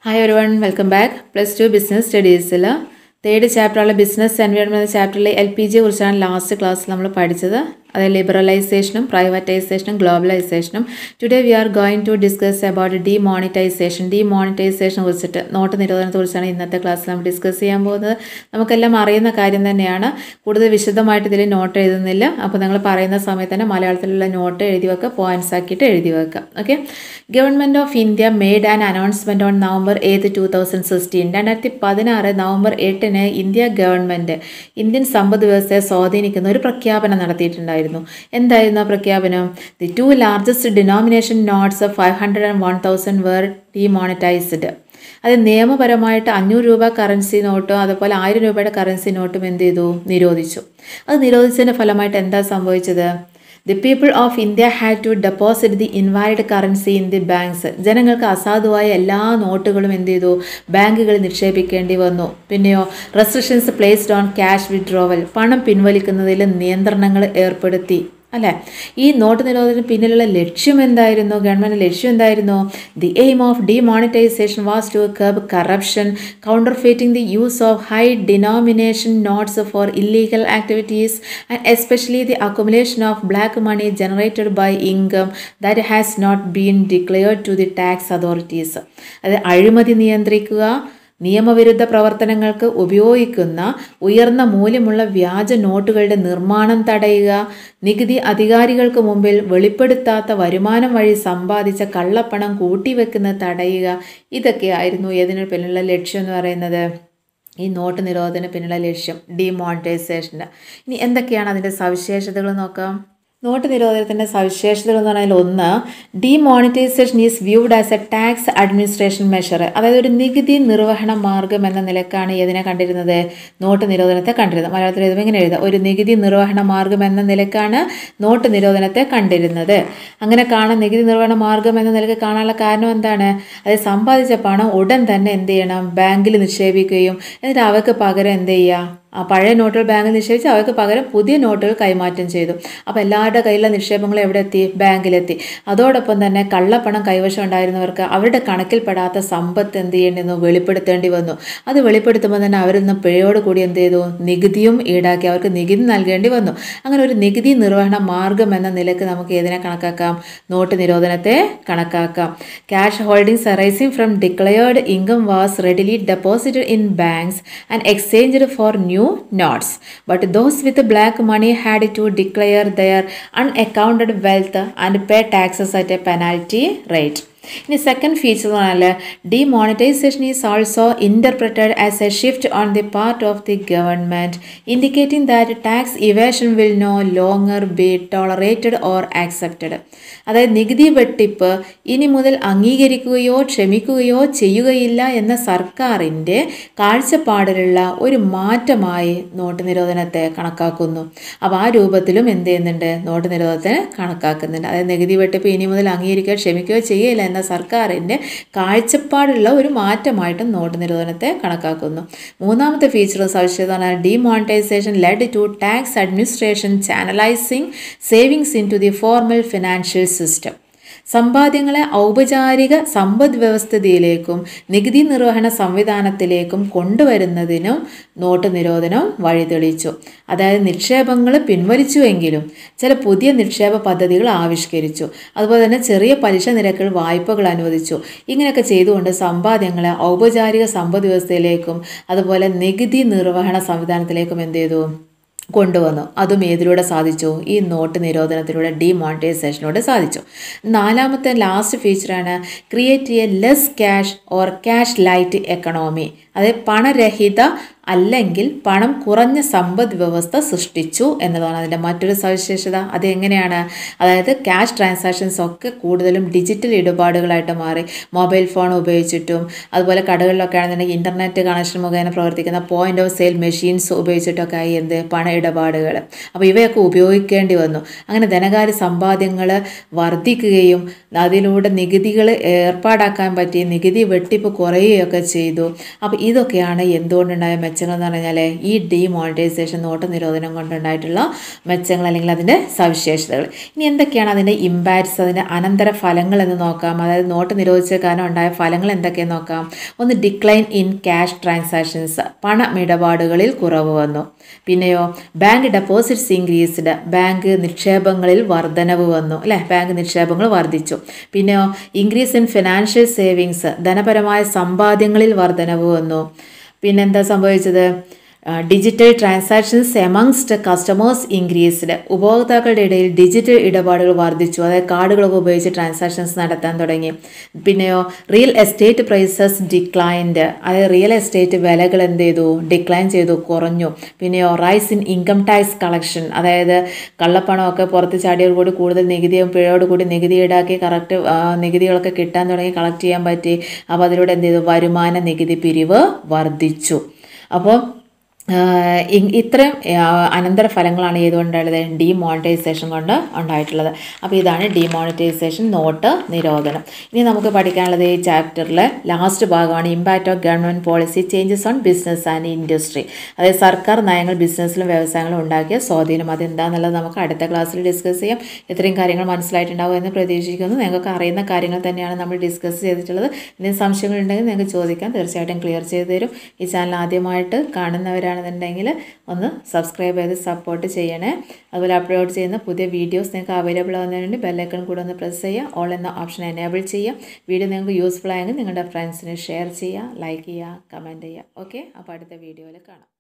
Hi ഒരു one welcome back plus two business സ്റ്റഡീസിൽ third ചാപ്റ്ററുള്ള ബിസിനസ് എൻവയോൺമെൻറ്റ് ചാപ്റ്ററിലെ എൽ പി ജിയെ കുറിച്ചാണ് ലാസ്റ്റ് ക്ലാസ്സിൽ നമ്മൾ പഠിച്ചത് അത് ലിബറലൈസേഷനും പ്രൈവറ്റൈസേഷനും ഗ്ലോബലൈസേഷനും today we are going to discuss about demonetisation ഡിമോണിറ്റൈസേഷനെ കുറിച്ചിട്ട് നോട്ട് നിരോധനത്തെ കുറിച്ചാണ് ഇന്നത്തെ ക്ലാസ്സിൽ നമ്മൾ ഡിസ്കസ് ചെയ്യാൻ പോകുന്നത് നമുക്കെല്ലാം അറിയുന്ന കാര്യം തന്നെയാണ് കൂടുതൽ വിശദമായിട്ട് ഇതിൽ നോട്ട് എഴുതുന്നില്ല അപ്പോൾ നിങ്ങൾ പറയുന്ന സമയത്ത് തന്നെ മലയാളത്തിലുള്ള നോട്ട് എഴുതി വെക്കുക പോയിന്റ്സ് ആക്കിയിട്ട് എഴുതി വെക്കുക okay government of India made an announcement on November eighth two thousand sixteen രണ്ടായിരത്തി പതിനാറ് നവംബർ എട്ടിന് ഇന്ത്യ ഗവൺമെൻറ് ഇന്ത്യൻ സമ്പദ് വ്യവസ്ഥയെ സ്വാധീനിക്കുന്ന ഒരു പ്രഖ്യാപനം നടത്തിയിട്ടുണ്ടായിരുന്നു എന്തായിരുന്നു ആ പ്രഖ്യാപനം the two largest denomination notes of five hundred and one thousand were demonetised അത് നിയമപരമായിട്ട് അഞ്ഞൂറ് രൂപ കറൻസി നോട്ടും അതുപോലെ ആയിരം രൂപയുടെ കറൻസി നോട്ടും എന്ത് ചെയ്തു നിരോധിച്ചു അത് നിരോധിച്ചതിൻ്റെ ഫലമായിട്ട് എന്താ സംഭവിച്ചത് the people of India had to deposit the invalid currency in the banks ജനങ്ങൾക്ക് അസാധുവായ എല്ലാ നോട്ടുകളും എന്ത് ചെയ്തു ബാങ്കുകളിൽ നിക്ഷേപിക്കേണ്ടി വന്നു പിന്നെയോ restrictions placed on cash withdrawal പണം പിൻവലിക്കുന്നതിൽ നിയന്ത്രണങ്ങൾ ഏർപ്പെടുത്തി അല്ലേ ഈ നോട്ട് നിരോധനത്തിന് പിന്നിലുള്ള ലക്ഷ്യം എന്തായിരുന്നു ഗവൺമെൻറ് ലക്ഷ്യം എന്തായിരുന്നു the aim of demonetisation was to curb corruption counterfeiting the use of high denomination notes for illegal activities and especially the accumulation of black money generated by income that has not been declared to the tax authorities അത് അഴിമതി നിയന്ത്രിക്കുക നിയമവിരുദ്ധ പ്രവർത്തനങ്ങൾക്ക് ഉപയോഗിക്കുന്ന ഉയർന്ന മൂല്യമുള്ള വ്യാജ നോട്ടുകളുടെ നിർമ്മാണം തടയുക നികുതി അധികാരികൾക്ക് മുമ്പിൽ വെളിപ്പെടുത്താത്ത വരുമാനം വഴി സമ്പാദിച്ച കള്ളപ്പണം കൂട്ടിവെക്കുന്നത് തടയുക ഇതൊക്കെയായിരുന്നു ഇതിന് പിന്നിലുള്ള ലക്ഷ്യം എന്ന് പറയുന്നത് ഈ നോട്ട് നിരോധന പിന്നിലുള്ള ലക്ഷ്യം ഡിമോണിറ്റൈസേഷൻ്റെ ഇനി എന്തൊക്കെയാണ് അതിൻ്റെ സവിശേഷതകൾ നോക്കാം നോട്ട് നിരോധനത്തിൻ്റെ സവിശേഷതകൾ എന്ന് പറഞ്ഞാൽ ഒന്ന് demonetisation is viewed as a tax administration measure അതായത് ഒരു നികുതി നിർവഹണ മാർഗം എന്ന നിലക്കാണ് ഇതിനെ കണ്ടിരുന്നത് നോട്ട് നിരോധനത്തെ കണ്ടിരുന്നത് മലയാളത്തിൽ എഴുതുമ്പോൾ ഇങ്ങനെ എഴുതാം ഒരു നികുതി നിർവഹണ മാർഗം എന്ന നിലക്കാണ് നോട്ട് നിരോധനത്തെ കണ്ടിരുന്നത് അങ്ങനെ കാണാൻ നികുതി നിർവഹണ മാർഗം എന്ന നിലയ്ക്ക് കാണാനുള്ള കാരണം എന്താണ് അത് സമ്പാദിച്ച പണം ഉടൻ തന്നെ എന്ത് ചെയ്യണം ബാങ്കിൽ നിക്ഷേപിക്കുകയും എന്നിട്ട് അവർക്ക് പകരം എന്ത് ചെയ്യുക ആ പഴയ നോട്ടുകൾ ബാങ്കിൽ നിക്ഷേപിച്ച് അവർക്ക് പകരം പുതിയ നോട്ടുകൾ കൈമാറ്റം ചെയ്തു അപ്പോൾ എല്ലാവരുടെ കയ്യിലുള്ള നിക്ഷേപങ്ങൾ എവിടെ എത്തി ബാങ്കിലെത്തി അതോടൊപ്പം തന്നെ കള്ളപ്പണം കൈവശം ഉണ്ടായിരുന്നവർക്ക് അവരുടെ കണക്കിൽപ്പെടാത്ത സമ്പത്ത് എന്ത് ചെയ്യേണ്ടി വന്നു വെളിപ്പെടുത്തേണ്ടി വന്നു അത് വെളിപ്പെടുത്തുമ്പോൾ തന്നെ അവരിൽ നിന്ന് പിഴയോട് കൂടി എന്ത് ചെയ്തു നികുതിയും ഈടാക്കി അവർക്ക് നികുതി നൽകേണ്ടി വന്നു അങ്ങനെ ഒരു നികുതി നിർവഹണ മാർഗം എന്ന നിലക്ക് നമുക്ക് ഏതിനെ കണക്കാക്കാം നോട്ട് നിരോധനത്തെ കണക്കാക്കാം cash holdings arising from declared income was readily deposited in banks and exchanged for new new notes, but those with black money had to declare their unaccounted wealth and pay taxes at a penalty rate. ഇനി second feature എന്ന് പറഞ്ഞാൽ demonetisation is also interpreted as a shift on the part of the government indicating that tax evasion will no longer be tolerated or accepted അതായത് നികുതി വെട്ടിപ്പ് ഇനി മുതൽ അംഗീകരിക്കുകയോ ക്ഷമിക്കുകയോ ചെയ്യുകയില്ല എന്ന സർക്കാരിൻ്റെ കാഴ്ചപ്പാടിലുള്ള ഒരു മാറ്റമായി നോട്ട് നിരോധനത്തെ കണക്കാക്കുന്നു അപ്പോൾ ആ രൂപത്തിലും എന്ത് ചെയ്യുന്നുണ്ട് നോട്ട് നിരോധനത്തെ കണക്കാക്കുന്നുണ്ട് അതായത് നികുതി വെട്ടിപ്പ് ഇനി മുതൽ അംഗീകരിക്കുകയോ ക്ഷമിക്കുകയോ ചെയ്യില്ല എന്ന സർക്കാരിൻ്റെ കാഴ്ചപ്പാടുള്ള ഒരു മാറ്റമായിട്ടും നോട്ട് നിരോധനത്തെ കണക്കാക്കുന്നു മൂന്നാമത്തെ ഫീച്ചർ സവിശേഷത demonetisation led to tax administration channelising savings in to the formal financial system സമ്പാദ്യങ്ങളെ ഔപചാരിക സമ്പദ് വ്യവസ്ഥിതിയിലേക്കും നികുതി നിർവഹണ സംവിധാനത്തിലേക്കും കൊണ്ടുവരുന്നതിനും നോട്ട് നിരോധനം വഴിതെളിച്ചു അതായത് നിക്ഷേപങ്ങൾ പിൻവലിച്ചുവെങ്കിലും ചില പുതിയ നിക്ഷേപ പദ്ധതികൾ ആവിഷ്കരിച്ചു അതുപോലെ തന്നെ ചെറിയ പലിശ നിരക്കുകൾ വായ്പകൾ അനുവദിച്ചു ഇങ്ങനെയൊക്കെ ചെയ്തുകൊണ്ട് സമ്പാദ്യങ്ങളെ ഔപചാരിക സമ്പദ് വ്യവസ്ഥയിലേക്കും അതുപോലെ നികുതി നിർവഹണ സംവിധാനത്തിലേക്കും എന്ത് ചെയ്തു കൊണ്ടുവന്നു അതും ഏതിലൂടെ സാധിച്ചു ഈ നോട്ട് നിരോധനത്തിലൂടെ ഡിമോണിറ്റൈസേഷനിലൂടെ സാധിച്ചു നാലാമത്തെ ലാസ്റ്റ് ഫീച്ചറാണ് create a less cash or cash light economy അതായത് പണരഹിത അല്ലെങ്കിൽ പണം കുറഞ്ഞ സമ്പദ് വ്യവസ്ഥ സൃഷ്ടിച്ചു എന്നതാണ് അതിൻ്റെ മറ്റൊരു സവിശേഷത അത് എങ്ങനെയാണ് അതായത് ക്യാഷ് ട്രാൻസാക്ഷൻസ് ഒക്കെ കൂടുതലും ഡിജിറ്റൽ ഇടപാടുകളായിട്ട് മാറി മൊബൈൽ ഫോൺ ഉപയോഗിച്ചിട്ടും അതുപോലെ കടകളിലൊക്കെ ആണെന്നുണ്ടെങ്കിൽ ഇൻ്റർനെറ്റ് കണക്ഷൻ മുഖേന പ്രവർത്തിക്കുന്ന പോയിൻ്റ് ഓഫ് സെയിൽ മെഷീൻസ് ഉപയോഗിച്ചിട്ടൊക്കെ ആയി എന്ത് പണ ഇടപാടുകൾ അപ്പോൾ ഇവയൊക്കെ ഉപയോഗിക്കേണ്ടി വന്നു അങ്ങനെ ധനകാര്യ സമ്പാദ്യങ്ങൾ വർദ്ധിക്കുകയും അതിലൂടെ നികുതികൾ ഏർപ്പാടാക്കാൻ പറ്റി നികുതി വെട്ടിപ്പ് കുറയുകയൊക്കെ ചെയ്തു അപ്പോൾ ഇതൊക്കെയാണ് എന്തുകൊണ്ടുണ്ടായ മെച്ചങ്ങൾ എന്ന് പറഞ്ഞാൽ ഈ ഡീമോണിറ്റൈസേഷൻ നോട്ട് നിരോധനം കൊണ്ടുണ്ടായിട്ടുള്ള മെച്ചങ്ങൾ അല്ലെങ്കിൽ അതിൻ്റെ സവിശേഷതകൾ ഇനി എന്തൊക്കെയാണ് അതിൻ്റെ ഇമ്പാക്ട്സ് അതിൻ്റെ അനന്തര ഫലങ്ങൾ എന്ന് നോക്കാം അതായത് നോട്ട് നിരോധിച്ച കാരണം ഉണ്ടായ ഫലങ്ങൾ എന്തൊക്കെയെന്ന് നോക്കാം ഒന്ന് ഡിക്ലൈൻ ഇൻ ക്യാഷ് ട്രാൻസാക്ഷൻസ് പണമിടപാടുകളിൽ കുറവ് വന്നു പിന്നെയോ ബാങ്ക് ഡെപ്പോസിറ്റ്സ് ഇൻക്രീസ്ഡ് ബാങ്ക് നിക്ഷേപങ്ങളിൽ വർധനവ് വന്നു അല്ലേ ബാങ്ക് നിക്ഷേപങ്ങൾ വർദ്ധിച്ചു പിന്നെയോ ഇൻക്രീസ് ഇൻ ഫിനാൻഷ്യൽ സേവിങ്സ് ധനപരമായ സമ്പാദ്യങ്ങളിൽ വർധനവ് വന്നു പിന്നെന്താ സംഭവിച്ചത് digital transactions amongst customers increased ഉപഭോക്താക്കളുടെ ഇടയിൽ ഡിജിറ്റൽ ഇടപാടുകൾ വർദ്ധിച്ചു അതായത് കാർഡുകളൊക്കെ ഉപയോഗിച്ച് ട്രാൻസാക്ഷൻസ് നടത്താൻ തുടങ്ങി പിന്നെയോ റിയൽ എസ്റ്റേറ്റ് പ്രൈസസ് ഡിക്ലൈൻഡ് അതായത് റിയൽ എസ്റ്റേറ്റ് വിലകൾ എന്ത് ചെയ്തു ഡിക്ലൈൻ ചെയ്തു കുറഞ്ഞു പിന്നെയോ rise in income tax collection അതായത് കള്ളപ്പണമൊക്കെ പുറത്ത് ചാടിയോടുകൂടി കൂടുതൽ നികുതിയും പിഴയോടുകൂടി നികുതി ഈടാക്കി കറക്റ്റ് നികുതികളൊക്കെ കിട്ടാൻ തുടങ്ങി കളക്ട് ചെയ്യാൻ പറ്റി അപ്പോൾ അതിലൂടെ എന്ത് ചെയ്തു വരുമാന നികുതി പിരിവ് വർദ്ധിച്ചു അപ്പോൾ ഇത്രയും അനന്തരഫലങ്ങളാണ് ഏതുകൊണ്ടുള്ളത് ഡിമോണിറ്റൈസേഷൻ കൊണ്ട് ഉണ്ടായിട്ടുള്ളത് അപ്പോൾ ഇതാണ് ഡിമോണിറ്റൈസേഷൻ നോട്ട് നിരോധനം ഇനി നമുക്ക് പഠിക്കാനുള്ളത് ഈ ചാപ്റ്ററിൽ ലാസ്റ്റ് ഭാഗമാണ് impact of government policy changes on business and industry അതായത് സർക്കാർ നയങ്ങൾ ബിസിനസ്സിലും വ്യവസായങ്ങളും ഉണ്ടാക്കിയ സ്വാധീനം അതെന്താണെന്നുള്ളത് നമുക്ക് അടുത്ത ക്ലാസ്സിൽ ഡിസ്കസ് ചെയ്യാം ഇത്രയും കാര്യങ്ങൾ മനസ്സിലായിട്ടുണ്ടാവും എന്ന് പ്രതീക്ഷിക്കുന്നു നിങ്ങൾക്ക് അറിയുന്ന കാര്യങ്ങൾ തന്നെയാണ് നമ്മൾ ഡിസ്കസ് ചെയ്തിട്ടുള്ളത് എന്തെങ്കിലും സംശയങ്ങളുണ്ടെങ്കിൽ നിങ്ങൾക്ക് ചോദിക്കാം തീർച്ചയായിട്ടും ക്ലിയർ ചെയ്തു തരും ഈ ചാനൽ ആദ്യമായിട്ട് കാണുന്നവരാണെന്നുണ്ടെങ്കിൽ ഒന്ന് സബ്സ്ക്രൈബ് ചെയ്ത് സപ്പോർട്ട് ചെയ്യണേ അതുപോലെ അപ്ലോഡ് ചെയ്യുന്ന പുതിയ വീഡിയോസ് നിങ്ങൾക്ക് അവൈലബിൾ ആവുന്നതിന് വേണ്ടി ബെല്ലൈക്കൺ കൂടെ ഒന്ന് പ്രസ് ചെയ്യുക ഓൾ എന്ന ഓപ്ഷൻ എനേബിൾ ചെയ്യുക വീഡിയോ നിങ്ങൾക്ക് യൂസ്ഫുൾ ആയെങ്കിൽ നിങ്ങളുടെ ഫ്രണ്ട്സിന് ഷെയർ ചെയ്യുക ലൈക്ക് ചെയ്യുക കമൻറ്റ് ചെയ്യുക ഓക്കെ അപ്പോൾ അടുത്ത വീഡിയോയിൽ കാണാം